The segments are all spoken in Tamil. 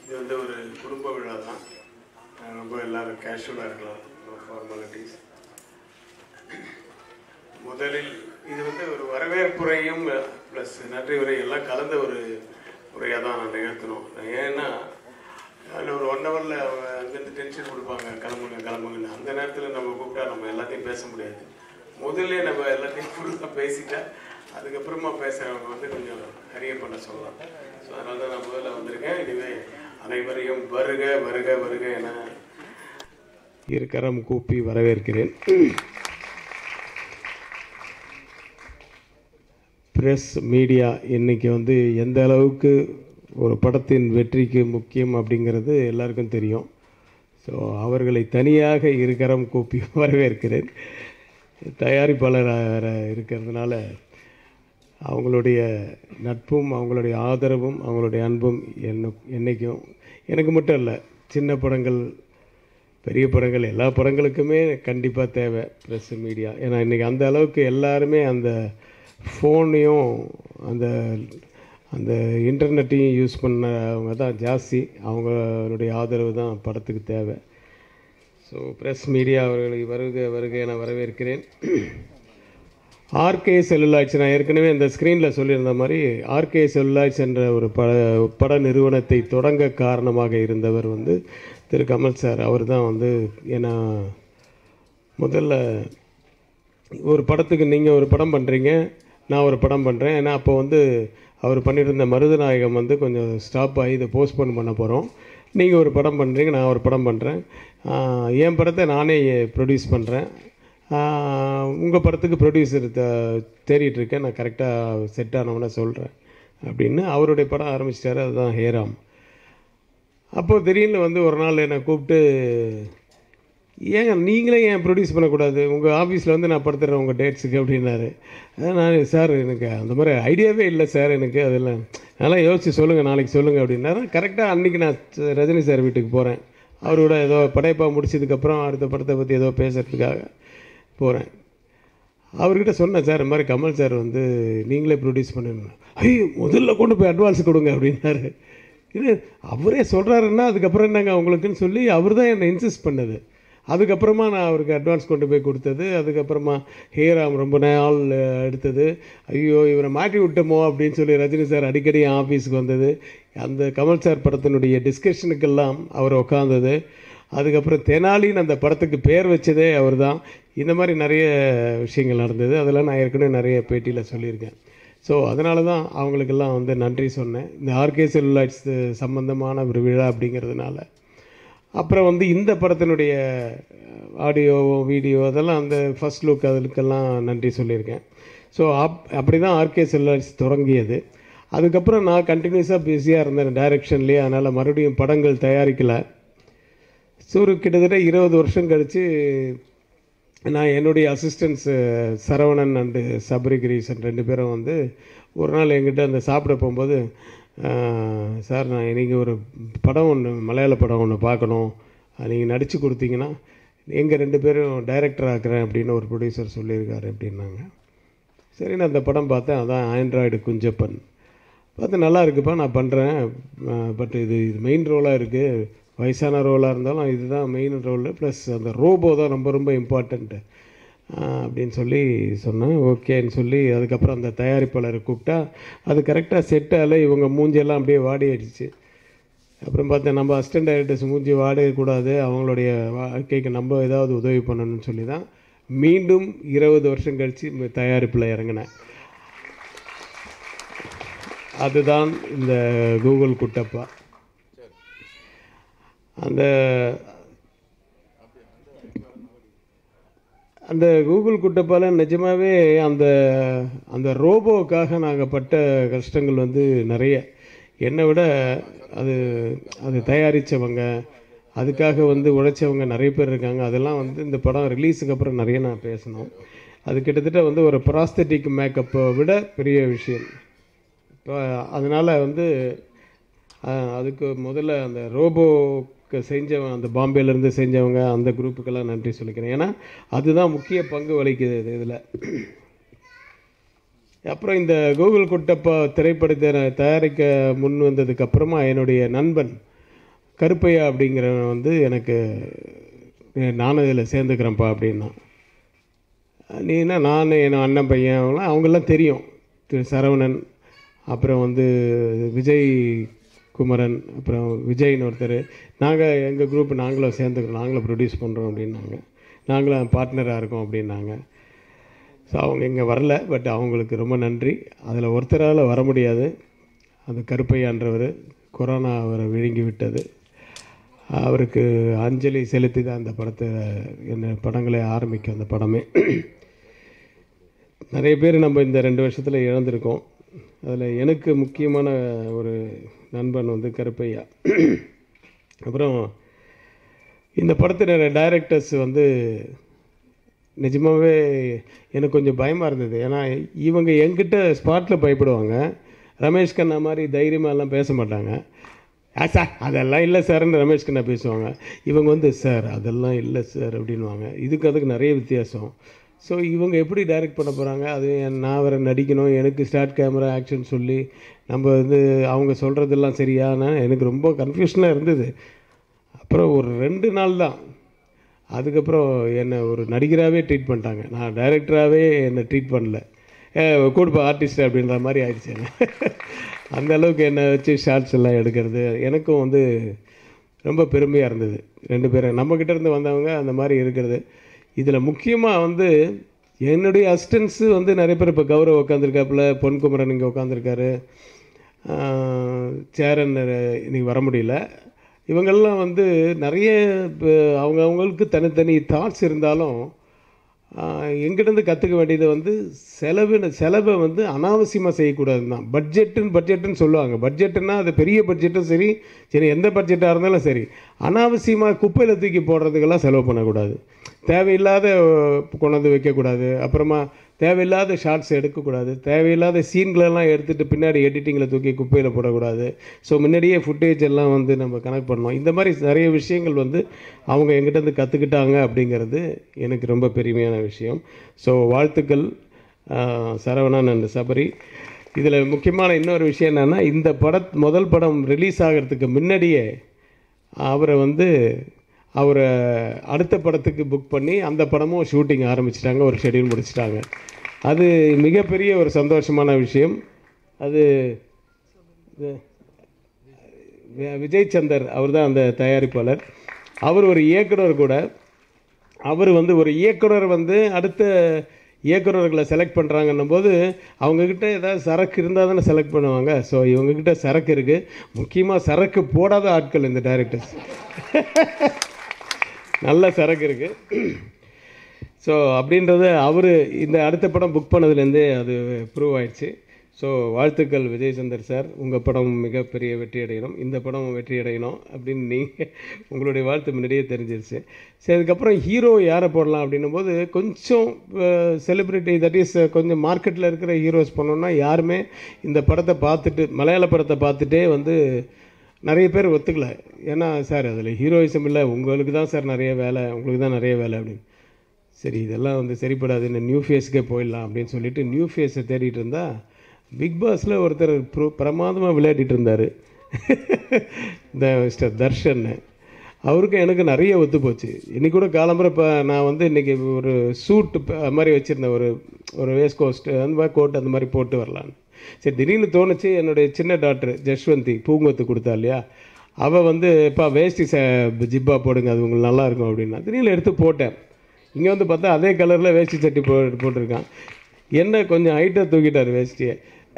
இது வந்து ஒரு குடும்ப விழா தான் அஹ் ரொம்ப எல்லாரும் கேஷுவலாக இருக்கலாம் ஃபார்மாலிட்டிஸ் முதலில் இது வந்து ஒரு வரவேற்புரையும் ப்ளஸ் நன்றி உரை எல்லாம் கலந்த ஒரு உரையாக தான் நான் நிகழ்த்தணும் ஏன்னா அதில் ஒரு ஒன் ஹவரில் அவங்க அங்கேருந்து டென்ஷன் கொடுப்பாங்க கிளம்புங்க கிளம்புங்கன்னு அந்த நேரத்தில் நம்ம கூப்பிட்டா நம்ம எல்லாத்தையும் பேச முடியாது முதல்ல நம்ம எல்லாத்தையும் ஃபுல்லாக பேசிட்டா அதுக்கப்புறமா பேசுகிறவங்க வந்து கொஞ்சம் ஹரிய பண்ண சொல்லலாம் ஸோ அதனால தான் நான் முதல்ல வந்திருக்கேன் இதுவே அனைவரையும் வருக வருக வருக என இருக்கரம் கூப்பி வரவேற்கிறேன் ப்ரெஸ் மீடியா இன்னைக்கு வந்து எந்த அளவுக்கு ஒரு படத்தின் வெற்றிக்கு முக்கியம் அப்படிங்கிறது எல்லாருக்கும் தெரியும் ஸோ அவர்களை தனியாக இருக்கரம் கூப்பி வரவேற்கிறேன் தயாரிப்பாளராக இருக்கிறதுனால அவங்களுடைய நட்பும் அவங்களுடைய ஆதரவும் அவங்களுடைய அன்பும் என்ன என்னைக்கும் எனக்கு மட்டும் இல்லை சின்ன படங்கள் பெரிய படங்கள் எல்லா படங்களுக்குமே கண்டிப்பாக தேவை ப்ரெஸ் மீடியா ஏன்னா இன்றைக்கி அந்த அளவுக்கு எல்லாருமே அந்த ஃபோனையும் அந்த அந்த இன்டர்நெட்டையும் யூஸ் பண்ணவங்க தான் ஜாஸ்தி அவங்களுடைய ஆதரவு தான் படத்துக்கு தேவை ஸோ ப்ரெஸ் மீடியா அவர்களை வருக வருக என வரவேற்கிறேன் ஆர்கே செல்லுலாய்ட்ஸ் நான் ஏற்கனவே இந்த ஸ்க்ரீனில் சொல்லியிருந்த மாதிரி ஆர்கே செல்லுலாய்ட்ஸ் என்ற ஒரு பட பட நிறுவனத்தை தொடங்க காரணமாக இருந்தவர் வந்து திரு கமல் சார் அவர் தான் வந்து ஏன்னா முதல்ல ஒரு படத்துக்கு நீங்கள் ஒரு படம் பண்ணுறீங்க நான் ஒரு படம் பண்ணுறேன் ஏன்னா அப்போ வந்து அவர் பண்ணியிருந்த மருதநாயகம் வந்து கொஞ்சம் ஸ்டாப் ஆகி இதை போஸ்ட்போன் பண்ண போகிறோம் நீங்கள் ஒரு படம் பண்ணுறீங்க நான் ஒரு படம் பண்ணுறேன் என் படத்தை நானே ப்ரொடியூஸ் பண்ணுறேன் உங்கள் படத்துக்கு ப்ரொடியூசர் த தேடிட்டு இருக்கேன் நான் கரெக்டாக செட் ஆனவன சொல்கிறேன் அப்படின்னு அவருடைய படம் ஆரம்பிச்சிட்டாரு அதுதான் ஹேராம் அப்போது திடீர்னு வந்து ஒரு நாள் என்னை கூப்பிட்டு ஏங்க நீங்களே ஏன் ப்ரொடியூஸ் பண்ணக்கூடாது உங்கள் ஆஃபீஸில் வந்து நான் படுத்துறேன் உங்கள் டேட்ஸுக்கு அப்படின்னாரு அதான் நான் சார் எனக்கு அந்த மாதிரி ஐடியாவே இல்லை சார் எனக்கு அதெல்லாம் நல்லா யோசிச்சு சொல்லுங்கள் நாளைக்கு சொல்லுங்கள் அப்படின்னாரு கரெக்டாக அன்றைக்கி நான் ரஜினி சார் வீட்டுக்கு போகிறேன் அவரோட ஏதோ படைப்பா முடிச்சதுக்கப்புறம் அடுத்த படத்தை பற்றி ஏதோ பேசுகிறதுக்காக போகிறேன் அவர்கிட்ட சொன்னேன் சார் இந்த மாதிரி கமல் சார் வந்து நீங்களே ப்ரொடியூஸ் பண்ணுங்க ஐயோ முதல்ல கொண்டு போய் அட்வான்ஸ் கொடுங்க அப்படின்னாரு இது அவரே சொல்கிறாருன்னா அதுக்கப்புறம் என்னங்க அவங்களுக்குன்னு சொல்லி அவர் தான் என்னை இன்சிஸ்ட் பண்ணது அதுக்கப்புறமா நான் அவருக்கு அட்வான்ஸ் கொண்டு போய் கொடுத்தது அதுக்கப்புறமா ஹேராம் ரொம்ப நாள் எடுத்தது ஐயோ இவரை மாட்டி விட்டோமோ அப்படின்னு சொல்லி ரஜினி சார் அடிக்கடி என் ஆஃபீஸுக்கு வந்தது அந்த கமல் சார் படத்தினுடைய டிஸ்கஷனுக்கெல்லாம் அவர் உட்காந்தது அதுக்கப்புறம் தெனாலின்னு அந்த படத்துக்கு பேர் வச்சதே அவர் தான் இந்த மாதிரி நிறைய விஷயங்கள் நடந்தது அதெல்லாம் நான் ஏற்கனவே நிறைய பேட்டியில் சொல்லியிருக்கேன் ஸோ அதனால தான் அவங்களுக்கெல்லாம் வந்து நன்றி சொன்னேன் இந்த ஆர்கே செல்லுலாய்ட்ஸ் சம்மந்தமான ஒரு விழா அப்படிங்கிறதுனால அப்புறம் வந்து இந்த படத்தினுடைய ஆடியோ வீடியோ அதெல்லாம் அந்த ஃபஸ்ட் லுக் அதுக்கெல்லாம் நன்றி சொல்லியிருக்கேன் ஸோ அப் அப்படி தான் ஆர்கே செல்லுலாய்ட்ஸ் தொடங்கியது அதுக்கப்புறம் நான் கண்டினியூஸாக பிஸியாக இருந்தேன் டைரக்ஷன்லேயே அதனால் மறுபடியும் படங்கள் தயாரிக்கலை ஸோ ஒரு கிட்டத்தட்ட இருபது வருஷம் கழித்து நான் என்னுடைய அசிஸ்டன்ஸு சரவணன் அண்டு சபரி கிரீசன் ரெண்டு பேரும் வந்து ஒரு நாள் எங்கிட்ட அந்த சாப்பிட போகும்போது சார் நான் நீங்கள் ஒரு படம் ஒன்று மலையாள படம் ஒன்று பார்க்கணும் நீங்கள் நடித்து கொடுத்தீங்கன்னா எங்கள் ரெண்டு பேரும் டைரக்டர் ஆக்குறேன் அப்படின்னு ஒரு ப்ரொடியூசர் சொல்லியிருக்காரு அப்படின்னாங்க சரி நான் அந்த படம் பார்த்தேன் அதான் ஆண்ட்ராய்டு குஞ்சப்பன் பார்த்து நல்லா இருக்குப்பா நான் பண்ணுறேன் பட் இது இது மெயின் ரோலாக இருக்குது வயசான ரோலாக இருந்தாலும் இதுதான் மெயின் ரோலு ப்ளஸ் அந்த ரோபோ தான் ரொம்ப ரொம்ப இம்பார்ட்டண்ட்டு அப்படின்னு சொல்லி சொன்னேன் ஓகேன்னு சொல்லி அதுக்கப்புறம் அந்த தயாரிப்பாளரை கூப்பிட்டா அது கரெக்டாக செட் ஆகல இவங்க மூஞ்செல்லாம் அப்படியே வாடி ஆயிடுச்சு அப்புறம் பார்த்தேன் நம்ம அசிஸ்டன்ட் டைரக்டர்ஸ் மூஞ்சி வாடக்கூடாது அவங்களுடைய வாழ்க்கைக்கு நம்ம ஏதாவது உதவி பண்ணணும்னு சொல்லி தான் மீண்டும் இருபது வருஷம் கழித்து தயாரிப்பில் இறங்கினேன் அதுதான் இந்த கூகுள் குட்டப்பா அந்த அந்த கூகுள் குட்டப்பால நிஜமாகவே அந்த அந்த ரோபோவுக்காக நாங்கள் பட்ட கஷ்டங்கள் வந்து நிறைய என்னை விட அது அது தயாரித்தவங்க அதுக்காக வந்து உழைச்சவங்க நிறைய பேர் இருக்காங்க அதெல்லாம் வந்து இந்த படம் ரிலீஸுக்கு அப்புறம் நிறைய நான் பேசணும் அது கிட்டத்தட்ட வந்து ஒரு ப்ராஸ்தட்டிக் மேக்கப்பை விட பெரிய விஷயம் இப்போ அதனால் வந்து அதுக்கு முதல்ல அந்த ரோபோக்கு செஞ்சவங்க அந்த பாம்பேலேருந்து செஞ்சவங்க அந்த குரூப்புக்கெல்லாம் நன்றி சொல்லிக்கிறேன் ஏன்னா அதுதான் முக்கிய பங்கு வகிக்குது இதில் அப்புறம் இந்த கூகுள் குட்டப்பா திரைப்படத்தை நான் தயாரிக்க முன் வந்ததுக்கு அப்புறமா என்னுடைய நண்பன் கருப்பையா அப்படிங்கிறவன் வந்து எனக்கு "ஏ, நானும் இதில் சேர்ந்துக்கிறேன்ப்பா அப்படின்னா நீனா நான் என் அண்ணன் பையன் அவங்களாம் அவங்கெல்லாம் தெரியும் திரு சரவணன் அப்புறம் வந்து விஜய் குமரன் அப்புறம் விஜய்னு ஒருத்தர் நாங்கள் எங்கள் குரூப் நாங்களும் சேர்ந்துக்கிறோம் நாங்களும் ப்ரொடியூஸ் பண்ணுறோம் அப்படின்னாங்க நாங்களும் பார்ட்னராக இருக்கோம் அப்படின்னாங்க ஸோ அவங்க இங்கே வரல பட் அவங்களுக்கு ரொம்ப நன்றி அதில் ஒருத்தரால் வர முடியாது அந்த கருப்பையான்றவர் கொரோனா அவரை விழுங்கி விட்டது அவருக்கு அஞ்சலி செலுத்தி தான் அந்த படத்தை என்ன படங்களை ஆரம்பிக்கும் அந்த படமே நிறைய பேர் நம்ம இந்த ரெண்டு வருஷத்தில் இழந்திருக்கோம் அதில் எனக்கு முக்கியமான ஒரு நண்பன் வந்து கருப்பையா அப்புறம் இந்த படத்தின டைரக்டர்ஸ் வந்து நிஜமாகவே எனக்கு கொஞ்சம் பயமாக இருந்தது ஏன்னா இவங்க என்கிட்ட ஸ்பாட்டில் பயப்படுவாங்க ரமேஷ் கண்ணா மாதிரி தைரியமாக எல்லாம் பேச மாட்டாங்க ஆ சார் அதெல்லாம் இல்லை சார்னு ரமேஷ் கண்ணா பேசுவாங்க இவங்க வந்து சார் அதெல்லாம் இல்லை சார் அப்படின்வாங்க இதுக்கு அதுக்கு நிறைய வித்தியாசம் ஸோ இவங்க எப்படி டைரக்ட் பண்ண போகிறாங்க அது என் நான் வேறு நடிக்கணும் எனக்கு ஸ்டார்ட் கேமரா ஆக்ஷன் சொல்லி நம்ம வந்து அவங்க சொல்கிறதெல்லாம் சரியானா எனக்கு ரொம்ப கன்ஃபியூஷனாக இருந்தது அப்புறம் ஒரு ரெண்டு நாள் தான் அதுக்கப்புறம் என்னை ஒரு நடிகராகவே ட்ரீட் பண்ணிட்டாங்க நான் டைரக்டராகவே என்னை ட்ரீட் பண்ணல ஏ கூடுப்பா ஆர்டிஸ்ட் அப்படின்ற மாதிரி ஆயிடுச்சு என்ன அந்த அளவுக்கு என்னை வச்சு ஷார்ட்ஸ் எல்லாம் எடுக்கிறது எனக்கும் வந்து ரொம்ப பெருமையாக இருந்தது ரெண்டு பேரும் நம்மக்கிட்ட இருந்து வந்தவங்க அந்த மாதிரி இருக்கிறது இதில் முக்கியமாக வந்து என்னுடைய அசிஸ்டன்ஸு வந்து நிறைய பேர் இப்போ கௌரவ் உட்காந்துருக்காப்புல பொன்குமரன் இங்கே உட்காந்துருக்காரு சேரன் இன்னைக்கு வர முடியல இவங்கெல்லாம் வந்து நிறைய இப்போ அவங்க அவங்களுக்கு தனித்தனி தாட்ஸ் இருந்தாலும் எங்கிட்டேருந்து கற்றுக்க வேண்டியது வந்து செலவு செலவை வந்து அனாவசியமாக செய்யக்கூடாது தான் பட்ஜெட்டுன்னு பட்ஜெட்டுன்னு சொல்லுவாங்க பட்ஜெட்டுன்னா அது பெரிய பட்ஜெட்டும் சரி சரி எந்த பட்ஜெட்டாக இருந்தாலும் சரி அனாவசியமாக குப்பையில் தூக்கி போடுறதுக்கெல்லாம் செலவு பண்ணக்கூடாது தேவையில்லாத கொண்டு வந்து வைக்கக்கூடாது அப்புறமா தேவையில்லாத ஷார்ட்ஸ் எடுக்கக்கூடாது தேவையில்லாத சீன்களெல்லாம் எடுத்துகிட்டு பின்னாடி எடிட்டிங்கில் தூக்கி குப்பையில் போடக்கூடாது ஸோ முன்னாடியே ஃபுட்டேஜ் எல்லாம் வந்து நம்ம கனெக்ட் பண்ணோம் இந்த மாதிரி நிறைய விஷயங்கள் வந்து அவங்க எங்கிட்டேருந்து கற்றுக்கிட்டாங்க அப்படிங்கிறது எனக்கு ரொம்ப பெருமையான விஷயம் ஸோ வாழ்த்துக்கள் ஆஹ், சரவணன் அண்ட் சபரி இதில் முக்கியமான இன்னொரு விஷயம் என்னென்னா இந்த பட முதல் படம் ரிலீஸ் ஆகிறதுக்கு முன்னாடியே அவரை வந்து அவரை அடுத்த படத்துக்கு புக் பண்ணி அந்த படமும் ஷூட்டிங் ஆரம்பிச்சிட்டாங்க ஒரு ஷெட்யூல் முடிச்சிட்டாங்க அது மிகப்பெரிய ஒரு சந்தோஷமான விஷயம் அது இது- வி- விஜய் சந்தர் அவர் தான் அந்த தயாரிப்பாளர் அவர் ஒரு இயக்குனர் கூட அவர் வந்து ஒரு இயக்குனர் வந்து அடுத்த இயக்குனர்களை செலக்ட் பண்ணுறாங்கன்னும் போது அவங்கக்கிட்ட ஏதாவது சரக்கு இருந்தால் தானே செலக்ட் பண்ணுவாங்க ஸோ இவங்கக்கிட்ட சரக்கு இருக்குது முக்கியமாக சரக்கு போடாத ஆட்கள் இந்த டைரக்டர்ஸ் நல்ல சரக்கு இருக்குது ஸோ அப்படின்றது அவர் இந்த அடுத்த படம் புக் பண்ணதுலேருந்தே அது ப்ரூவ் ஆயிடுச்சு ஸோ வாழ்த்துக்கள் விஜய் சந்தர் சார் உங்கள் படம் மிகப்பெரிய வெற்றி அடையணும் இந்த படம் வெற்றி அடையணும் அப்படின்னு நீங்கள் உங்களுடைய வாழ்த்து முன்னாடியே தெரிஞ்சிருச்சு சரி அதுக்கப்புறம் ஹீரோ யாரை போடலாம் அப்படின்னும் போது கொஞ்சம் செலிப்ரிட்டி தட் இஸ் கொஞ்சம் மார்க்கெட்டில் இருக்கிற ஹீரோஸ் பண்ணோன்னா யாருமே இந்த படத்தை பார்த்துட்டு மலையாள படத்தை பார்த்துட்டே வந்து நிறைய பேர் ஒத்துக்கல ஏன்னா சார் அதில் ஹீரோயிசம் இல்லை உங்களுக்கு தான் சார் நிறைய வேலை உங்களுக்கு தான் நிறைய வேலை அப்படின்னு சரி இதெல்லாம் வந்து சரிப்படாது இந்த நியூ ஃபேஸ்க்கே போயிடலாம் அப்படின்னு சொல்லிட்டு நியூ ஃபேஸை தேடிட்டு இருந்தா பிக் பாஸில் ஒருத்தர் ப்ரோ பிரமாதமாக விளையாடிட்டு இருந்தார் இந்த மிஸ்டர் தர்ஷன் அவருக்கும் எனக்கு நிறைய ஒத்து போச்சு இன்னைக்கு கூட காலம்புற இப்போ நான் வந்து இன்றைக்கி ஒரு சூட் மாதிரி வச்சுருந்தேன் ஒரு ஒரு வேஸ்ட் கோஸ்ட் அந்த மாதிரி கோட் அந்த மாதிரி போட்டு வரலான்னு சரி திடீர்னு தோணுச்சு என்னுடைய சின்ன டாக்டர் ஜஸ்வந்தி பூங்கொத்து கொடுத்தா இல்லையா அவள் வந்து இப்போ வேஷ்டி ச ஜிப்பா போடுங்க அது உங்களுக்கு நல்லா இருக்கும் அப்படின்னா திடீர்னு எடுத்து போட்டேன் இங்கே வந்து பார்த்தா அதே கலரில் வேஷ்டி சட்டி போ போட்டிருக்கான் என்ன கொஞ்சம் ஹைட்டாக தூக்கிட்டார் வேஷ்டியை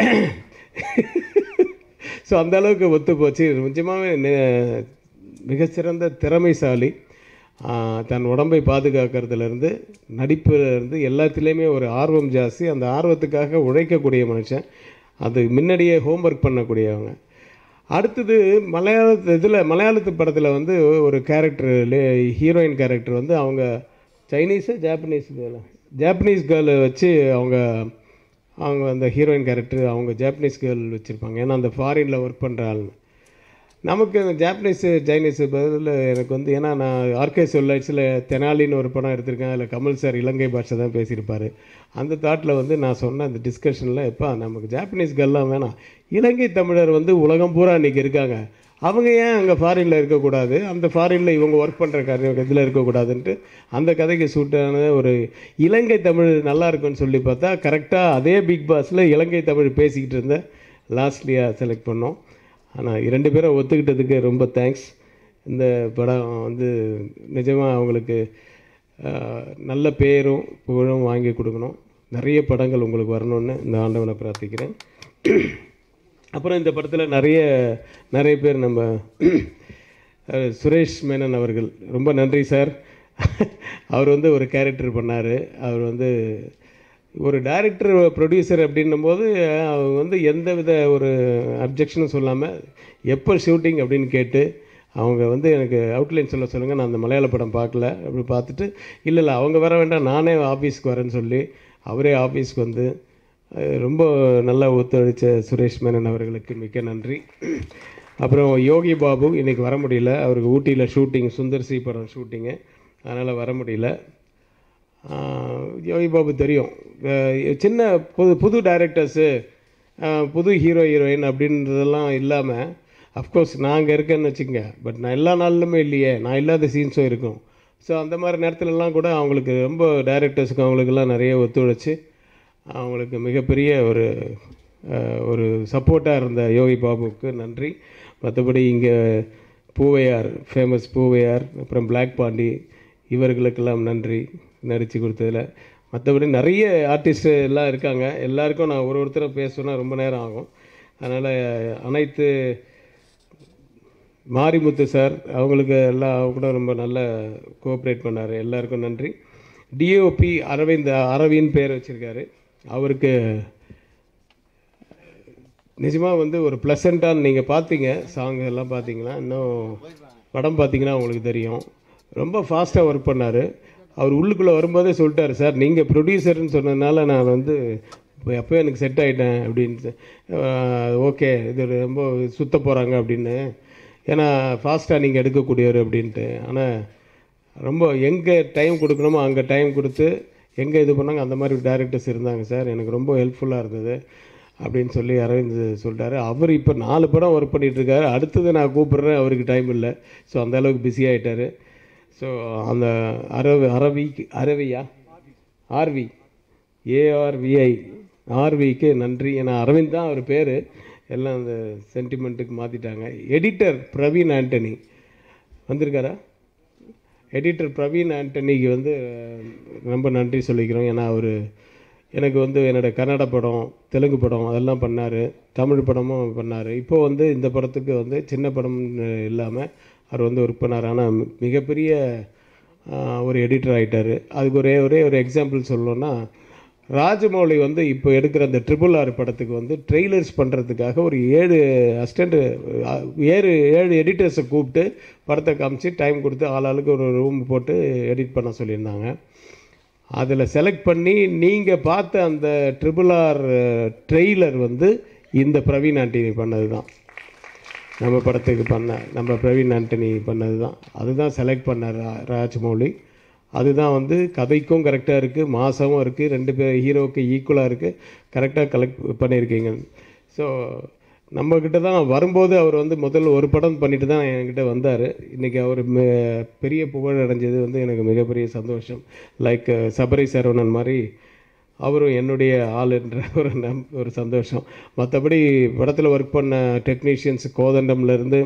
ஸோ அந்த அளவுக்கு ஒத்து போச்சு நிஜமாகவே நெ- மிகச்சிறந்த திறமைசாலி ஆஹ், தன் உடம்பை பாதுகாக்கிறதுலேருந்து நடிப்புலேருந்து எல்லாத்துலேயுமே ஒரு ஆர்வம் ஜாஸ்தி அந்த ஆர்வத்துக்காக உழைக்கக்கூடிய மனுஷன் அது முன்னாடியே ஹோம்ஒர்க் பண்ணக்கூடியவங்க அடுத்தது மலையாள இதில் மலையாளத்து படத்தில் வந்து ஒரு கேரக்டர் ஹீரோயின் கேரக்டர் வந்து அவங்க சைனீஸு ஜாப்பனீஸ் ஜாப்பனீஸ் கேர்ளை வச்சு அவங்க அவங்க அந்த ஹீரோயின் கேரக்டர் அவங்க ஜாப்பனீஸ் கேர்ள் வச்சுருப்பாங்க ஏன்னா அந்த ஃபாரினில் ஒர்க் பண்ணுற ஆள்னு நமக்கு இந்த ஜாப்பனீஸு சைனீஸு பதில் எனக்கு வந்து ஏன்னா நான் ஆர்கே சொல்லாட்ஸில் தெனாலின்னு ஒரு படம் எடுத்திருக்கேன் அதில் கமல் சார் இலங்கை பாஷை தான் பேசியிருப்பார் அந்த தாட்டில் வந்து நான் சொன்ன அந்த டிஸ்கஷனில் எப்பா நமக்கு ஜாப்பனீஸ் கேர்லாம் வேணாம் இலங்கை தமிழர் வந்து உலகம் பூரா இன்றைக்கி இருக்காங்க அவங்க ஏன் அங்கே ஃபாரினில் இருக்கக்கூடாது அந்த ஃபாரினில் இவங்க ஒர்க் பண்ணுற காரியம் இதில் இருக்கக்கூடாதுன்ட்டு அந்த கதைக்கு சூட்டான ஒரு இலங்கை தமிழ் நல்லா இருக்குன்னு சொல்லி பார்த்தா கரெக்டாக அதே பிக் பாஸில் இலங்கை தமிழ் பேசிக்கிட்டு இருந்த லாஸ்ட்லியாக செலக்ட் பண்ணோம் ஆனால் இரண்டு பேரும் ஒத்துக்கிட்டதுக்கு ரொம்ப தேங்க்ஸ் இந்த படம் வந்து நிஜமாக அவங்களுக்கு ஆஹ், நல்ல பேரும் புகழும் வாங்கி கொடுக்கணும் நிறைய படங்கள் உங்களுக்கு வரணும்னு இந்த ஆண்டவனை பிரார்த்திக்கிறேன் அப்புறம் இந்த படத்தில் நிறைய நிறைய பேர் நம்ம அஹ், சுரேஷ் மேனன் அவர்கள் ரொம்ப நன்றி சார் அவர் வந்து ஒரு கேரக்டர் பண்ணார் அவர் வந்து ஒரு டைரக்டர் ப்ரொடியூசர் அப்படின்னும் போது அவங்க வந்து எந்த வித ஒரு அப்ஜெக்ஷனும் சொல்லாமல் எப்போ ஷூட்டிங் அப்படின்னு கேட்டு அவங்க வந்து எனக்கு அவுட்லைன் சொல்ல சொல்லுங்கள் நான் அந்த மலையாள படம் பார்க்கல அப்படி பார்த்துட்டு இல்லை இல்லை அவங்க வர வேண்டாம் நானே ஆஃபீஸ்க்கு வரேன்னு சொல்லி அவரே ஆஃபீஸ்க்கு வந்து அஹ், ரொம்ப நல்லா ஒத்துழைச்ச சுரேஷ் மேனன் அவர்களுக்கு மிக்க நன்றி அப்புறம் யோகி பாபு இன்றைக்கி வர முடியல அவருக்கு ஊட்டியில் ஷூட்டிங் சுந்தர் சி படம் ஷூட்டிங்கு அதனால் வர முடியல ஆஹ் யோகி பாபு தெரியும் அஹ் சின்ன புது புது டைரக்டர்ஸு புது ஹீரோ ஹீரோயின் அப்படின்றதெல்லாம் இல்லாமல் அஃப்கோர்ஸ் நான் அங்கே இருக்கேன்னு வச்சுக்கங்க பட் நான் எல்லா நாளிலுமே இல்லையே நான் இல்லாத சீன்ஸும் இருக்கும் ஸோ அந்த மாதிரி நேரத்துலலாம் கூட அவங்களுக்கு ரொம்ப டைரக்டர்ஸுக்கு அவங்களுக்கெல்லாம் நிறைய ஒத்துழைச்சி அவங்களுக்கு மிகப்பெரிய ஒரு அஹ், ஒரு சப்போர்ட்டாக இருந்த யோகி பாபுவுக்கு நன்றி மற்றபடி இங்கே பூவையார் ஃபேமஸ் பூவையார் அப்புறம் பிளாக் பாண்டி இவர்களுக்கெல்லாம் நன்றி நடித்து கொடுத்ததில் மற்றபடி நிறைய ஆர்டிஸ்ட் எல்லாம் இருக்காங்க எல்லாருக்கும் நான் ஒரு ஒருத்தரை பேசணுன்னா ரொம்ப நேரம் ஆகும் அதனால் அனைத்து மாரிமுத்து சார் அவங்களுக்கு எல்லாம் அவங்க கூட ரொம்ப நல்லா கோஆப்ரேட் பண்ணார் எல்லாருக்கும் நன்றி டிஓபி அரவிந்த் அரவிந்த் பேர் வச்சுருக்காரு அவருக்கு நிஜமாக வந்து ஒரு ப்ளசண்ட்டாக நீங்கள் பார்த்தீங்க சாங் எல்லாம் பார்த்தீங்கன்னா இன்னும் படம் பார்த்தீங்கன்னா உங்களுக்கு தெரியும் ரொம்ப ஃபாஸ்ட்டாக ஒர்க் பண்ணார் அவர் உள்ளுக்குள்ளே வரும்போதே சொல்லிட்டாரு சார் நீங்கள் ப்ரொடியூசர்னு சொன்னதுனால நான் வந்து இப்போ எப்போ எனக்கு செட் ஆகிட்டேன் அப்படின்னு ஓகே இது ரொம்ப சுத்த போகிறாங்க அப்படின்னு ஏன்னா ஃபாஸ்ட்டாக நீங்கள் எடுக்கக்கூடியவர் அப்படின்ட்டு ஆனால் ரொம்ப எங்கே டைம் கொடுக்கணுமோ அங்கே டைம் கொடுத்து எங்கே இது பண்ணாங்க அந்த மாதிரி டேரக்டர்ஸ் இருந்தாங்க சார் எனக்கு ரொம்ப ஹெல்ப்ஃபுல்லாக இருந்தது அப்படின்னு சொல்லி அரவிந்த் சொல்லிட்டாரு அவர் இப்போ நாலு படம் ஒர்க் பண்ணிட்டு இருக்காரு அடுத்தது நான் கூப்பிட்றேன் அவருக்கு டைம் இல்லை ஸோ அந்த அளவுக்கு பிஸி ஆகிட்டாரு ஸோ அந்த அரவி அரவிக்கு அரவியா ஆர்வி ஏஆர்விஐ ஆர்விக்கு நன்றி ஏன்னா அரவிந்த் தான் அவர் பேர் எல்லாம் அந்த சென்டிமெண்ட்டுக்கு மாற்றிட்டாங்க எடிட்டர் பிரவீன் ஆண்டனி வந்திருக்காரா எடிட்டர் பிரவீன் ஆண்டனிக்கு வந்து அஹ், ரொம்ப நன்றி சொல்லிக்கிறோம் ஏன்னா அவர் எனக்கு வந்து என்னோட கன்னட படம் தெலுங்கு படம் அதெல்லாம் பண்ணார் தமிழ் படமும் பண்ணார் இப்போ வந்து இந்த படத்துக்கு வந்து சின்ன படம் இல்லாமல் அவர் வந்து ஒர்க் பண்ணார் ஆனால் மிகப்பெரிய ஆஹ், ஒரு எடிட்டர் ஆகிட்டார் அதுக்கு ஒரே ஒரே ஒரு எக்ஸாம்பிள் சொல்லணும்னா ராஜமௌலி வந்து இப்போ எடுக்கிற அந்த ட்ரிபிள் ஆர் படத்துக்கு வந்து ட்ரெய்லர்ஸ் பண்ணுறதுக்காக ஒரு ஏழு அசிஸ்டண்ட்டு ஏழு ஏழு எடிட்டர்ஸை கூப்பிட்டு படத்தை காமிச்சு டைம் கொடுத்து ஆளாளுக்கு ஒரு ரூம் போட்டு எடிட் பண்ண சொல்லியிருந்தாங்க அதில் செலக்ட் பண்ணி நீங்கள் பார்த்த அந்த ட்ரிபிள் ஆர் ட்ரெய்லர் வந்து இந்த பிரவீன் ஆண்டனி பண்ணது தான் நம்ம படத்துக்கு பண்ண நம்ம பிரவீன் ஆண்டனி பண்ணது தான் அதுதான் செலக்ட் பண்ண ரா- ராஜமௌலி அதுதான் வந்து கதைக்கும் கரெக்டாக இருக்குது மாதமும் இருக்குது ரெண்டு பேர் ஹீரோவுக்கு ஈக்குவலாக இருக்குது கரெக்டாக கலெக்ட் பண்ணியிருக்கீங்க ஸோ நம்மக்கிட்ட தான் வரும்போது அவர் வந்து முதல்ல ஒரு படம் பண்ணிட்டு தான் என்கிட்ட வந்தார் இன்றைக்கி அவர் மி- பெரிய புகழ் அடைஞ்சது வந்து எனக்கு மிகப்பெரிய சந்தோஷம் லைக் சபரி சரவணன் மாதிரி அவரும் என்னுடைய ஆள் என்ற ஒரு நம் ஒரு சந்தோஷம் மற்றபடி படத்தில் ஒர்க் பண்ண டெக்னீஷியன்ஸ் கோதண்டம்லேருந்து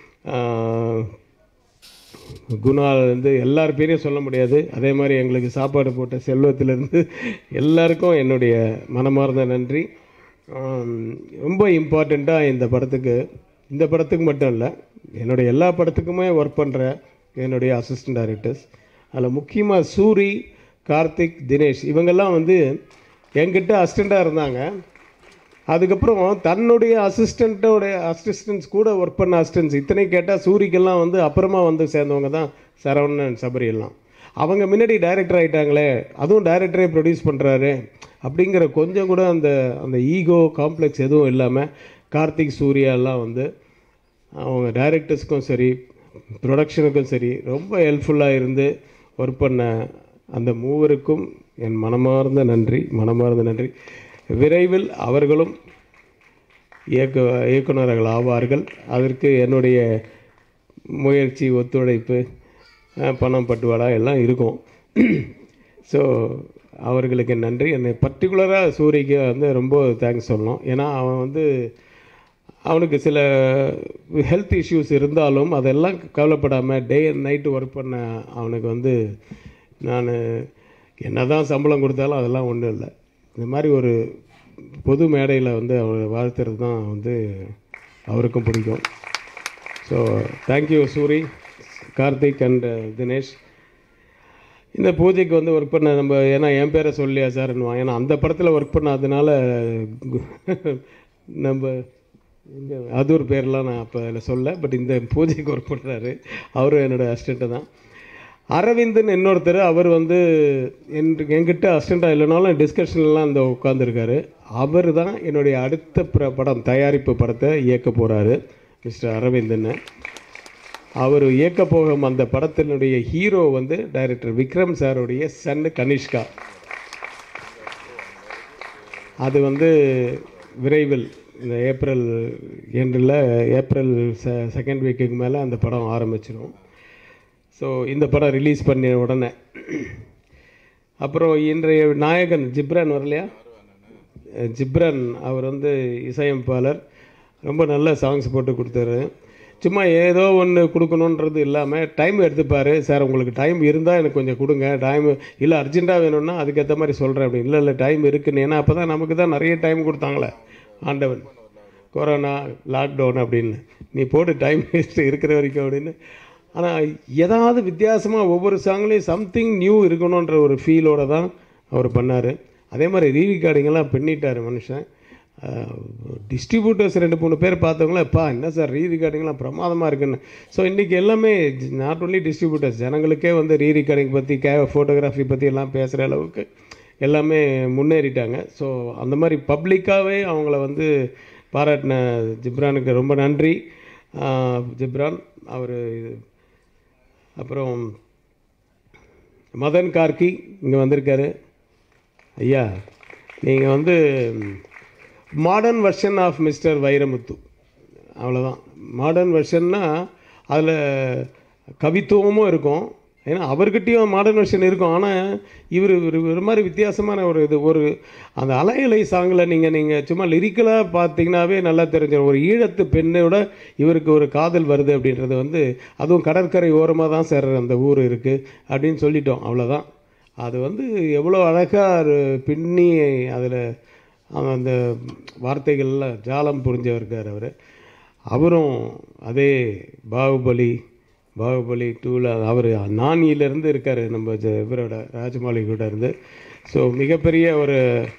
குணாலேருந்து எல்லார் பேரையும் சொல்ல முடியாது அதே மாதிரி எங்களுக்கு சாப்பாடு போட்ட செல்வத்திலேருந்து எல்லாருக்கும் என்னுடைய மனமார்ந்த நன்றி ஆம், ரொம்ப இம்பார்ட்டண்ட்டாக இந்த படத்துக்கு இந்த படத்துக்கு மட்டும் இல்லை என்னுடைய எல்லா படத்துக்குமே ஒர்க் பண்ணுற என்னுடைய அசிஸ்டன்ட் டைரக்டர்ஸ் அதில் முக்கியமாக சூரி கார்த்திக் தினேஷ் இவங்கெல்லாம் வந்து என்கிட்ட அசிஸ்டண்ட்டாக இருந்தாங்க அதுக்கப்புறம் தன்னுடைய அசிஸ்டண்ட்டோட அசிஸ்டன்ஸ் கூட ஒர்க் பண்ண அசிஸ்டன்ஸ் இத்தனை கேட்டால் சூரிக்கெல்லாம் வந்து அப்புறமா வந்து சேர்ந்தவங்க தான் சரவணன் சபரி எல்லாம் அவங்க முன்னாடி டைரக்டர் ஆகிட்டாங்களே அதுவும் டைரக்டரே ப்ரொடியூஸ் பண்ணுறாரு அப்படிங்கிற கொஞ்சம் கூட அந்த அந்த ஈகோ காம்ப்ளெக்ஸ் எதுவும் இல்லாமல் கார்த்திக் சூர்யா எல்லாம் வந்து அவங்க டைரக்டர்ஸ்க்கும் சரி ப்ரொடக்ஷனுக்கும் சரி ரொம்ப ஹெல்ப்ஃபுல்லாக இருந்து ஒர்க் பண்ண அந்த மூவருக்கும் என் மனமார்ந்த நன்றி மனமார்ந்த நன்றி விரைவில் அவர்களும் இயக்க இயக்குநர்கள் ஆவார்கள் அதற்கு என்னுடைய முயற்சி ஒத்துழைப்பு அஹ், பணம் பட்டுவாடா எல்லாம் இருக்கும் ஸோ அவர்களுக்கு நன்றி என்னை பர்டிகுலராக சூரிக்கு வந்து ரொம்ப தேங்க்ஸ் சொல்லணும் ஏன்னா அவன் வந்து அவனுக்கு சில ஹெல்த் இஷ்யூஸ் இருந்தாலும் அதெல்லாம் கவலைப்படாமல் டே அண்ட் நைட்டு ஒர்க் பண்ண அவனுக்கு வந்து நான் என்ன தான் சம்பளம் கொடுத்தாலும் அதெல்லாம் ஒன்றும் இல்லை இந்த மாதிரி ஒரு பொது மேடையில் வந்து அவரை வாழ்த்துறது தான் வந்து அவருக்கும் பிடிக்கும் so thank you Soori Karthik and Dinesh இந்த பூஜைக்கு வந்து ஒர்க் பண்ண நம்ம ஏன்னா என் பேரை சொல்லியா சார்னுவான் ஏன்னா அந்த படத்தில் ஒர்க் பண்ணாதனால நம்ம இந்த அதூர் பேர்லாம் நான் அப்போ அதில் சொல்ல பட் இந்த பூஜைக்கு ஒர்க் பண்ணுறாரு அவரும் என்னோட அசிஸ்டண்ட்டு தான் அரவிந்தன் இன்னொருத்தர் அவர் வந்து என் என்கிட்ட அசிஸ்டண்ட்டாக இல்லைனாலும் டிஸ்கஷன்லாம் இந்த உட்காந்துருக்காரு அவர் தான் என்னுடைய அடுத்த பிர- படம் தயாரிப்பு படத்தை இயக்க போகிறாரு மிஸ்டர் அரவிந்தன் அவர் இயக்க போகும் அந்த படத்தினுடைய ஹீரோ வந்து டைரக்டர் விக்ரம் சாருடைய சன் கனிஷ்கா அது வந்து விரைவில் இந்த ஏப்ரல் எண்டில் ஏப்ரல் செ செகண்ட் வீக்குக்கு மேலே அந்த படம் ஆரம்பிச்சிடும் ஸோ இந்த படம் ரிலீஸ் பண்ண உடனே அப்புறம் இன்றைய நாயகன் ஜிப்ரான் வரலையா ஜிப்ரான் அவர் வந்து இசையமைப்பாளர் ரொம்ப நல்ல சாங்ஸ் போட்டு கொடுத்தாரு சும்மா ஏதோ ஒன்று கொடுக்கணுன்றது இல்லாமல் டைம் எடுத்துப்பார் சார் உங்களுக்கு டைம் இருந்தால் எனக்கு கொஞ்சம் கொடுங்க டைம் இல்லை அர்ஜென்ட்டாக வேணும்னா அதுக்கேற்ற மாதிரி சொல்கிறேன் அப்படி இல்லை இல்லை டைம் இருக்குன்னு ஏன்னா அப்போ தான் நமக்கு தான் நிறைய டைம் கொடுத்தாங்களே ஆண்டவன் கொரோனா லாக்டவுன் அப்படின்னு நீ போட்டு டைம் வேஸ்ட்டு இருக்கிற வரைக்கும் அப்படின்னு ஆனால் ஏதாவது வித்தியாசமாக ஒவ்வொரு சாங்லேயும் சம்திங் நியூ இருக்கணுன்ற ஒரு ஃபீலோட தான் அவர் பண்ணார் அதே மாதிரி ரீ ரெக்கார்டிங்கெல்லாம் பண்ணிட்டார் மனுஷன் டிஸ்ட்ரிபியூட்டர்ஸ் ரெண்டு மூணு பேர் பார்த்தவங்களே எப்பா என்ன சார் ரீ ரெக்கார்டிங்லாம் பிரமாதமாக இருக்குன்னு ஸோ இன்றைக்கி எல்லாமே நாட் ஒன்லி டிஸ்ட்ரிபியூட்டர்ஸ் ஜனங்களுக்கே வந்து ரீ ரெக்கார்டிங் பற்றி கே ஃபோட்டோகிராஃபி பற்றி எல்லாம் பேசுகிற அளவுக்கு எல்லாமே முன்னேறிட்டாங்க ஸோ அந்த மாதிரி பப்ளிக்காகவே அவங்கள வந்து பாராட்டின ஜிப்ரானுக்கு ரொம்ப நன்றி ஆஹ் ஜிப்ரான் அவர் அப்புறம் மதன் கார்கி இங்கே வந்திருக்காரு ஐயா நீங்கள் வந்து modern version of mister Vairamuthu அவ்வளோதான் மாடர்ன் வெர்ஷன்னா அதில் கவித்துவமும் இருக்கும் ஏன்னா அவர்கிட்டயும் மாடர்ன் வெர்ஷன் இருக்கும் ஆனால் இவர் ஒரு மாதிரி வித்தியாசமான ஒரு இது ஒரு அந்த அலையலை சாங்கில் நீங்கள் நீங்கள் சும்மா லிரிக்கலாக பார்த்தீங்கன்னாவே நல்லா தெரிஞ்சிடும் ஒரு ஈழத்து பெண்ணோட இவருக்கு ஒரு காதல் வருது அப்படின்றது வந்து அதுவும் கடற்கரை ஓரமாக தான் சார் அந்த ஊர் இருக்குது அப்படின்னு சொல்லிட்டோம் அவ்வளோதான் அது வந்து எவ்வளோ அழகாக பின்னி அதில் அந்த வார்த்தைகள்லாம் ஜாலம் புரிஞ்சவர் இருக்கார் அவர் அவரும் அதே பாகுபலி பாகுபலி டூவில் அவர் நானியிலேருந்து இருக்கார் நம்ம ஜ- இவரோட ராஜமௌலி கூட இருந்து ஸோ மிகப்பெரிய ஒரு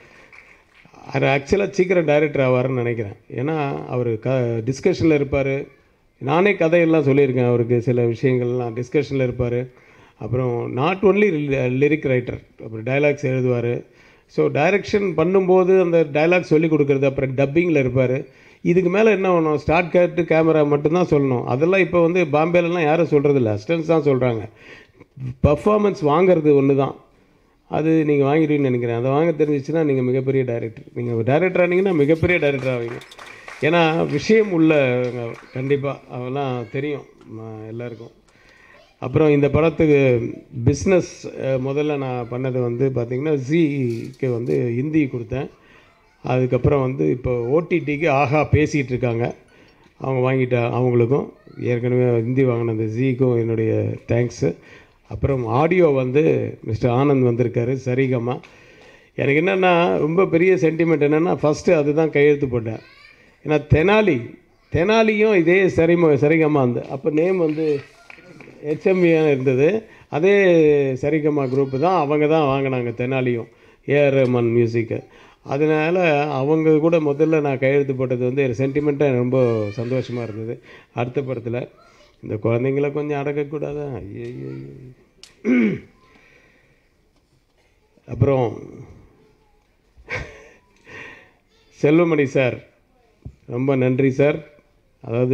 அவர் ஆக்சுவலாக சீக்கிரம் டைரக்டர் ஆவார்னு நினைக்கிறேன் ஏன்னா அவர் க டிஸ்கஷனில் இருப்பார் நானே கதையெல்லாம் சொல்லியிருக்கேன் அவருக்கு சில விஷயங்கள்லாம் டிஸ்கஷனில் இருப்பார் அப்புறம் நாட் ஒன்லி லிரிக் ரைட்டர் அப்புறம் டைலாக்ஸ் எழுதுவார் ஸோ டைரக்ஷன் பண்ணும்போது அந்த டைலாக் சொல்லி கொடுக்குறது அப்புறம் டப்பிங்கில் இருப்பார் இதுக்கு மேலே என்ன வேணும் ஸ்டார்ட் கேட்டு கேமரா மட்டும்தான் சொல்லணும் அதெல்லாம் இப்போ வந்து பாம்பேலலாம் யாரும் சொல்கிறதில்ல அஸ்டன்ஸ் தான் சொல்கிறாங்க பர்ஃபார்மன்ஸ் வாங்குறது ஒன்று தான் அது நீங்கள் வாங்கிடுவீங்கன்னு நினைக்கிறேன் அதை வாங்க தெரிஞ்சிச்சுன்னா நீங்கள் மிகப்பெரிய டைரக்டர் நீங்கள் டைரக்டர் ஆனீங்கன்னா மிகப்பெரிய டைரக்டர் ஆவீங்க ஏன்னா விஷயம் உள்ள கண்டிப்பாக அதெல்லாம் தெரியும் ம- எல்லாருக்கும் அப்புறம் இந்த படத்துக்கு பிஸ்னஸ் முதல்ல நான் பண்ணது வந்து பார்த்திங்கன்னா ஜிக்கு வந்து ஹிந்தி கொடுத்தேன் அதுக்கப்புறம் வந்து இப்போ ஓடிடிக்கு ஆஹா பேசிகிட்டு இருக்காங்க அவங்க வாங்கிட்ட அவங்களுக்கும் ஏற்கனவே ஹிந்தி வாங்கின அந்த ஜிக்கும் என்னுடைய தேங்க்ஸு அப்புறம் ஆடியோ வந்து மிஸ்டர் ஆனந்த் வந்திருக்காரு சரிகமா எனக்கு என்னென்னா ரொம்ப பெரிய சென்டிமெண்ட் என்னென்னா ஃபஸ்ட்டு அதுதான் கையெழுத்து போட்டேன் ஏன்னா தெனாலி தெனாலியும் இதே சரிம சரிகமா அந்த அப்போ நேம் வந்து ஹெச்எம்வியாக இருந்தது அதே சரிகமா குரூப்பு தான் அவங்க தான் வாங்கினாங்க தெனாலியும் ஏஆர் ரஹ்மான் மியூசிக்கை அதனால் அவங்க கூட முதல்ல நான் கையெழுத்து போட்டது வந்து சென்டிமெண்ட்டாக ரொம்ப சந்தோஷமாக இருந்தது அடுத்த படத்தில் இந்த குழந்தைங்கள கொஞ்சம் அடக்கக்கூடாதா ஐயோ அப்புறம் செல்வமணி சார் ரொம்ப நன்றி சார் அதாவது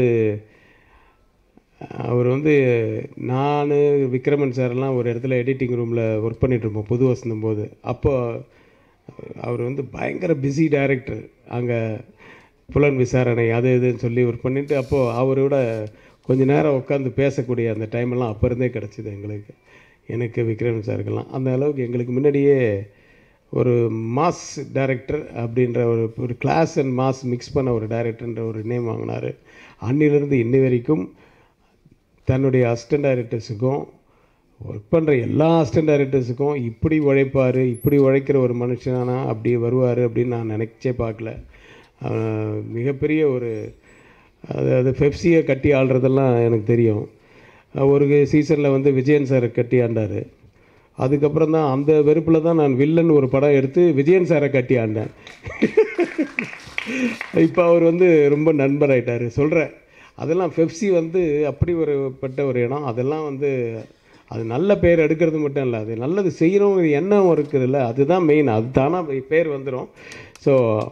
அவர் வந்து நான் விக்ரமன் சார்லாம் ஒரு இடத்துல எடிட்டிங் ரூமில் ஒர்க் பண்ணிகிட்ருப்போம் புது வசந்தம் போது அப்போ அவர் வந்து பயங்கர பிஸி டைரக்டர் அங்கே புலன் விசாரணை அது இதுன்னு சொல்லி ஒரு பண்ணிவிட்டு அப்போது அவரோட கொஞ்ச நேரம் உட்காந்து பேசக்கூடிய அந்த டைமெல்லாம் அப்போ இருந்தே கிடச்சிது எங்களுக்கு எனக்கு விக்ரம் சாருக்கெல்லாம் அந்த அளவுக்கு எங்களுக்கு முன்னாடியே ஒரு மாஸ் டைரக்டர் அப்படின்ற ஒரு ஒரு கிளாஸ் அண்ட் மாஸ் மிக்ஸ் பண்ண ஒரு டைரக்டர்ன்ற ஒரு நேம் வாங்கினார் அன்னிலிருந்து இன்னி வரைக்கும் தன்னுடைய அசிஸ்டன்ட் டைரக்டர்ஸுக்கும் ஒர்க் பண்ணுற எல்லா அசிஸ்டன்ட் டைரக்டர்ஸுக்கும் இப்படி உழைப்பார் இப்படி உழைக்கிற ஒரு மனுஷனானா அப்படி வருவார் அப்படின்னு நான் நினச்சே பார்க்கல அஹ் மிகப்பெரிய ஒரு அது அது பெப்சியை கட்டி ஆள்றதெல்லாம் எனக்கு தெரியும் ஒரு சீசனில் வந்து விஜயன் சார் கட்டி ஆண்டார் அதுக்கப்புறம் தான் அந்த வெறுப்பில் தான் நான் வில்லன் ஒரு படம் எடுத்து விஜயன் சாரை கட்டி ஆண்டேன் இப்போ அவர் வந்து ரொம்ப நண்பர் ஆயிட்டார் சொல்கிறேன் அதெல்லாம் பெப்சி வந்து அப்படி ஒரு பட்ட ஒரு இடம் அதெல்லாம் வந்து அது நல்ல பேர் எடுக்கிறது மட்டும் இல்லை அது நல்லது செய்கிறவங்க எண்ணம் இருக்குதுல்ல அதுதான் மெயின் அது தானாக பேர் வந்துடும் ஸோ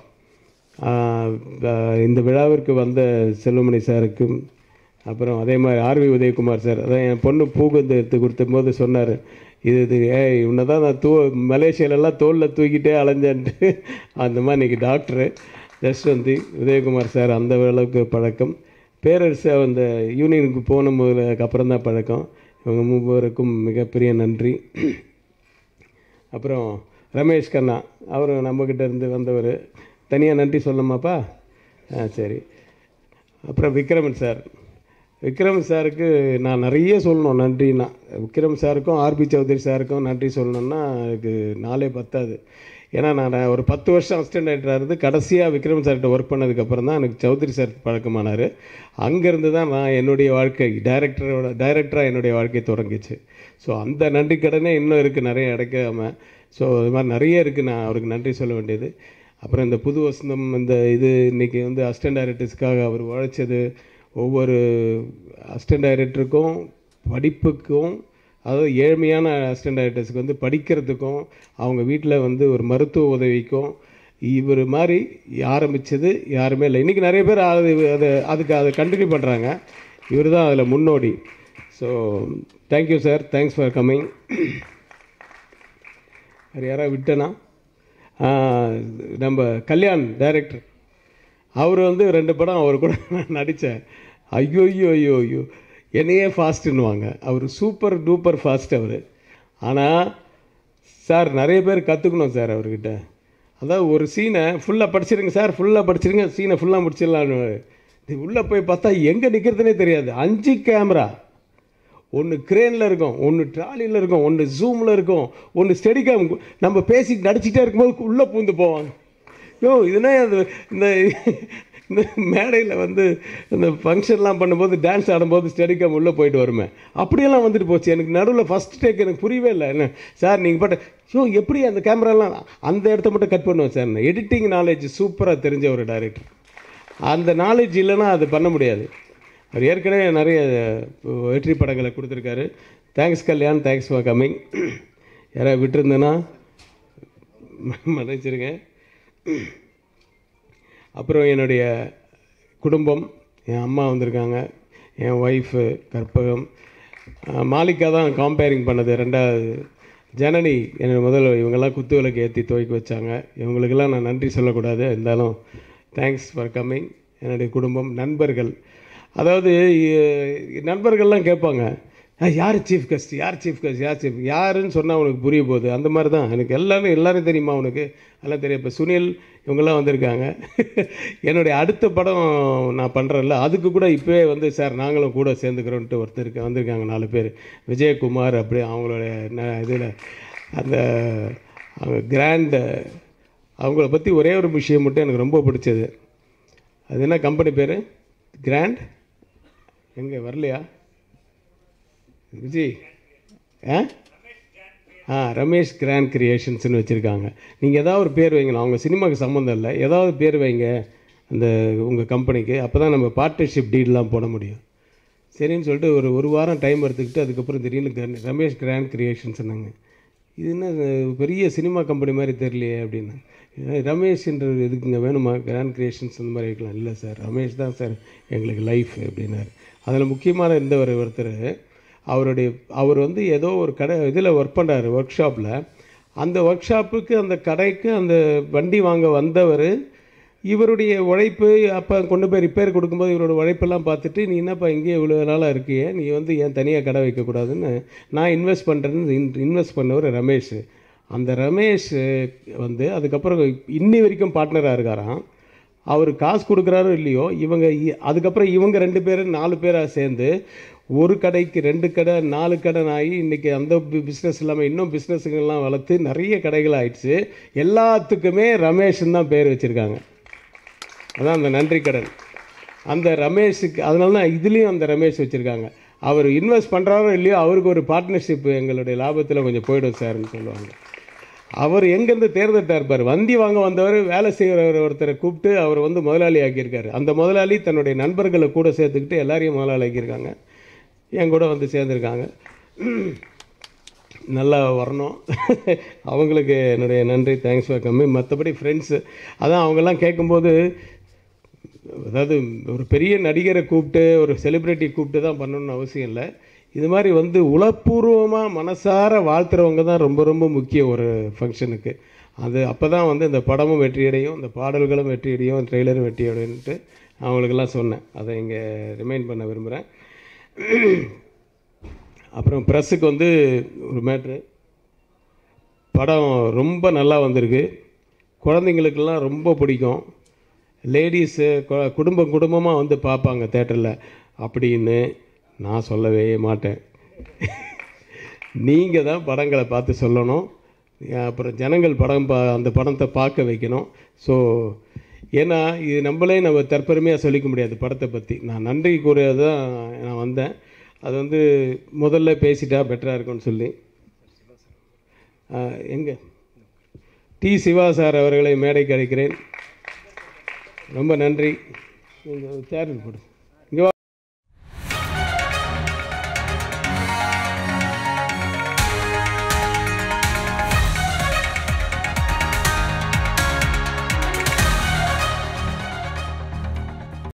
இந்த விழாவிற்கு வந்த செல்வமணி சாருக்கும் அப்புறம் அதே மாதிரி ஆர்வி உதயகுமார் சார் அதான் என் பொண்ணு பூகுந்து எடுத்து கொடுத்தபோது சொன்னார் இது இது ஏய் உன்னை தான் நான் தூ மலேசியாலெல்லாம் தோளில் தூக்கிட்டே அலைஞ்சேன்ட்டு அந்த மாதிரி இன்றைக்கி டாக்டரு ஜஸ்வந்தி உதயகுமார் சார் அந்த அளவுக்கு பழக்கம் பேரரசு அந்த யூனியனுக்கு போன முதலுக்கு அப்புறம் தான் பழக்கம் இவங்க மூவருக்கும் மிகப்பெரிய நன்றி அப்புறம் ரமேஷ் கண்ணா அவரும் நம்மக்கிட்ட இருந்து வந்தவர் தனியாக நன்றி சொல்லணுமாப்பா ஆ சரி அப்புறம் விக்ரமன் சார் விக்ரம் சாருக்கு நான் நிறைய சொல்லணும் நன்றினா விக்ரம் சாருக்கும் ஆர்பி சௌத்ரி சாருக்கும் நன்றி சொல்லணும்னா எனக்கு நாளே பத்தாது ஏன்னா நான் ஒரு பத்து வருஷம் அசிஸ்டன்ட் டைரக்டராக இருந்து கடைசியாக விக்ரம் சார்கிட்ட ஒர்க் பண்ணதுக்கப்புறம் தான் எனக்கு சௌத்ரி சார் பழக்கமானார் அங்கேருந்து தான் நான் என்னுடைய வாழ்க்கை டைரக்டரோட டைரக்டராக என்னுடைய வாழ்க்கை தொடங்கிச்சு ஸோ அந்த நன்றி கடனே இன்னும் இருக்குது நிறைய கிடைக்காம ஸோ இது மாதிரி நிறைய இருக்குது நான் அவருக்கு நன்றி சொல்ல வேண்டியது அப்புறம் இந்த புது வசந்தம் இந்த இது இன்றைக்கி வந்து அசிஸ்டன்ட் டைரக்டர்ஸ்க்காக அவர் உழைச்சது ஒவ்வொரு அசிஸ்டன்ட் டைரக்டருக்கும் படிப்புக்கும் அதாவது ஏழ்மையான அசிஸ்டன்ட் டைரக்டர்ஸ்க்கு வந்து படிக்கிறதுக்கும் அவங்க வீட்டில் வந்து ஒரு மருத்துவ உதவிக்கும் இவர் மாதிரி ஆரம்பித்தது யாருமே இல்லை இன்றைக்கி நிறைய பேர் அது அதை அதுக்கு அதை கண்டினியூ பண்ணுறாங்க இவர் தான் அதில் முன்னோடி so thank you sir thanks for coming வேறு யாராவது விட்டனா நம்ம கல்யாண் டைரக்டர் அவர் வந்து ரெண்டு படம் அவர் கூட நான் நடித்தேன் ஐயோ ஐயோ ஐயோ ஐயோ என்னையே ஃபாஸ்ட்டுன்னுவாங்க அவர் சூப்பர் டூப்பர் ஃபாஸ்ட் அவர் ஆனால் சார் நிறைய பேர் கற்றுக்கணும் சார் அவர்கிட்ட அதாவது ஒரு சீனை ஃபுல்லாக படிச்சிருங்க சார் ஃபுல்லாக படிச்சிருங்க சீனை ஃபுல்லாக முடிச்சிடலான்னு இது உள்ளே போய் பார்த்தா எங்கே நிற்கிறதுனே தெரியாது அஞ்சு கேமரா ஒன்று கிரேனில் இருக்கும் ஒன்று ட்ராலியில் இருக்கும் ஒன்று ஜூமில் இருக்கும் ஒன்று ஸ்டெடிகாம் நம்ம பேசி நடிச்சிட்டே இருக்கும்போது உள்ளே பூந்து போவாங்க யோ இதுனா அது இந்த இந்த மேடையில் வந்து இந்த ஃபங்க்ஷன்லாம் பண்ணும்போது டான்ஸ் ஆடும்போது ஸ்டெடிகாம் உள்ளே போயிட்டு வருமே அப்படியெல்லாம் வந்துட்டு போச்சு எனக்கு நடுவில் ஃபஸ்ட் டேக் எனக்கு புரியவே இல்லை என்ன சார் நீங்கள் பட்ட ஷோ எப்படி அந்த கேமராலாம் அந்த இடத்த மட்டும் கட் பண்ணுவேன் சார் எடிட்டிங் நாலேஜ் சூப்பராக தெரிஞ்ச ஒரு டைரக்டர் அந்த நாலேஜ் இல்லைன்னா அது பண்ண முடியாது அவர் ஏற்கனவே நிறைய வெற்றி படங்களை கொடுத்துருக்காரு thanks Kalyan thanks for coming யாராவது விட்டுருந்தேன்னா மன்னிச்சிருங்க அப்புறம் என்னுடைய குடும்பம் என் அம்மா வந்திருக்காங்க என் ஒய்ஃபு கற்பகம் மாலிகா தான் காம்பேரிங் பண்ணது ரெண்டாவது ஜனனி என்னோட முதல்ல இவங்கெல்லாம் குத்து விளக்கு ஏற்றி துவைக்க வச்சாங்க இவங்களுக்கெல்லாம் நான் நன்றி சொல்லக்கூடாது இருந்தாலும் தேங்க்ஸ் ஃபார் கம்மிங் என்னுடைய குடும்பம் நண்பர்கள் அதாவது நண்பர்கள்லாம் கேட்பாங்க யார் சீஃப் கெஸ்ட் யார் சீஃப் கெஸ்ட் யார் சீஃப் யாருன்னு சொன்னால் உனக்கு புரிய போகுது அந்த மாதிரி தான் எனக்கு எல்லாரும் எல்லாரும் தெரியுமா உனக்கு எல்லாம் தெரியும் இப்போ சுனில் இவங்கெல்லாம் வந்திருக்காங்க என்னுடைய அடுத்த படம் நான் பண்ணுறேன்ல அதுக்கு கூட இப்போவே வந்து சார் நாங்களும் கூட சேர்ந்துக்கிறோன்ட்டு ஒருத்தர் வந்திருக்காங்க நாலு பேர் விஜயகுமார் அப்படி அவங்களுடைய இதில் அந்த அவங்க கிராண்டு அவங்கள பற்றி ஒரே ஒரு விஷயம் மட்டும் எனக்கு ரொம்ப பிடிச்சது அது என்ன கம்பெனி பேர் கிராண்ட் எங்கே வரலையா விஜய் ஆ ஆ ரமேஷ் கிராண்ட் கிரியேஷன்ஸ்னு வச்சுருக்காங்க நீங்கள் ஏதாவது ஒரு பேர் வைங்களா அவங்க சினிமாவுக்கு சம்மந்தம் இல்லை ஏதாவது பேர் வைங்க அந்த உங்கள் கம்பெனிக்கு அப்போ தான் நம்ம பார்ட்னர்ஷிப் டீல்லாம் போட முடியும் சரின்னு சொல்லிட்டு ஒரு ஒரு வாரம் டைம் எடுத்துக்கிட்டு அதுக்கப்புறம் திடீர்னு ரமேஷ் கிராண்ட் கிரியேஷன்ஸ் சொன்னாங்க இது என்ன பெரிய சினிமா கம்பெனி மாதிரி தெரியலையே அப்படின்னு ரமேஷ்ன்ற இதுக்குங்க வேணுமா கிராண்ட் கிரியேஷன்ஸ் அந்த மாதிரி வைக்கலாம் இல்லை சார் ரமேஷ் தான் சார் எங்களுக்கு லைஃப் அப்படின்னாரு அதில் முக்கியமான இருந்தவர் ஒருத்தர் அவருடைய அவர் வந்து ஏதோ ஒரு கடை இதில் ஒர்க் பண்ணுறாரு ஒர்க் ஷாப்பில் அந்த ஒர்க் ஷாப்புக்கு அந்த கடைக்கு அந்த வண்டி வாங்க வந்தவர் இவருடைய உழைப்பு அப்போ கொண்டு போய் ரிப்பேர் கொடுக்கும்போது இவரோட உழைப்பெல்லாம் பார்த்துட்டு நீ என்னப்பா இங்கேயே இவ்வளோ நாளாக இருக்கியே நீ வந்து ஏன் தனியாக கடை வைக்கக்கூடாதுன்னு நான் இன்வெஸ்ட் பண்ணுறேன்னு இன்வெஸ்ட் பண்ணவர் ரமேஷ் அந்த ரமேஷ் வந்து அதுக்கப்புறம் இன்னி வரைக்கும் பார்ட்னராக இருக்காராம் அவர் காசு கொடுக்குறாரோ இல்லையோ இவங்க இ- அதுக்கப்புறம் இவங்க ரெண்டு பேரும் நாலு பேராக சேர்ந்து ஒரு கடைக்கு ரெண்டு கடை நாலு கடை ஆகி இன்றைக்கி அந்த பிஸ்னஸ் இல்லாமல் இன்னும் பிஸ்னஸுங்கெல்லாம் வளர்த்து நிறைய கடைகள் ஆயிடுச்சு எல்லாத்துக்குமே ரமேஷ்னு தான் பேர் வச்சுருக்காங்க அதான் அந்த நன்றி கடன் அந்த ரமேஷுக்கு அதனால தான் இதுலேயும் அந்த ரமேஷ் வச்சுருக்காங்க அவர் இன்வெஸ்ட் பண்ணுறாரோ இல்லையோ அவருக்கு ஒரு பார்ட்னர்ஷிப் எங்களுடைய லாபத்தில் கொஞ்சம் போயிடும் சார்னு சொல்லுவாங்க அவர் எங்கேருந்து தேர்ந்தெடுத்தா இருப்பார் வண்டி வாங்க வந்தவர் வேலை செய்கிறவர் ஒருத்தரை கூப்பிட்டு அவர் வந்து முதலாளி ஆக்கியிருக்காரு அந்த முதலாளி தன்னுடைய நண்பர்களை கூட சேர்த்துக்கிட்டு எல்லாரையும் முதலாளி ஆக்கியிருக்காங்க என் கூட வந்து சேர்ந்துருக்காங்க நல்லா வரணும் அவங்களுக்கு என்னுடைய நன்றி தேங்க்ஸ் ஃபார் கம்மி மற்றபடி ஃப்ரெண்ட்ஸு அதான் அவங்கெல்லாம் கேட்கும்போது அதாவது ஒரு பெரிய நடிகரை கூப்பிட்டு ஒரு செலிப்ரிட்டி கூப்பிட்டு தான் பண்ணணும்னு அவசியம் இல்லை இது மாதிரி வந்து உளப்பூர்வமாக மனசார வாழ்த்துறவங்க தான் ரொம்ப ரொம்ப முக்கியம் ஒரு ஃபங்க்ஷனுக்கு அது அப்போ தான் வந்து இந்த படமும் வெற்றியடையும் இந்த பாடல்களும் வெற்றியடையும் ட்ரெய்லரும் வெற்றியடையும்ட்டு அவங்களுக்கெல்லாம் சொன்னேன் அதை இங்கே ரிமைண்ட் பண்ண விரும்புகிறேன் அப்புறம் ப்ரெஸ்ஸுக்கு வந்து ஒரு மேட்ரு படம் ரொம்ப நல்லா வந்திருக்கு குழந்தைங்களுக்கெல்லாம் ரொம்ப பிடிக்கும் லேடிஸு குடும்பம் குடும்பமாக வந்து பார்ப்பாங்க தேட்டரில் அப்படின்னு நான் சொல்லவே மாட்டேன் நீங்கள் தான் படங்களை பார்த்து சொல்லணும் அப்புறம் ஜனங்கள் படம் பா அந்த படத்தை பார்க்க வைக்கணும் ஸோ ஏன்னா இது நம்மளே நம்ம தற்பெருமையாக சொல்லிக்க முடியாது படத்தை பற்றி நான் நன்றி கூறிய தான் நான் வந்தேன் அது வந்து முதல்ல பேசிட்டா பெட்டராக இருக்கும்னு சொல்லி எங்கே டி சிவா சார் அவர்களை மேடைக்கு அழைக்கிறேன் ரொம்ப நன்றி நீங்கள் சேரில் போடு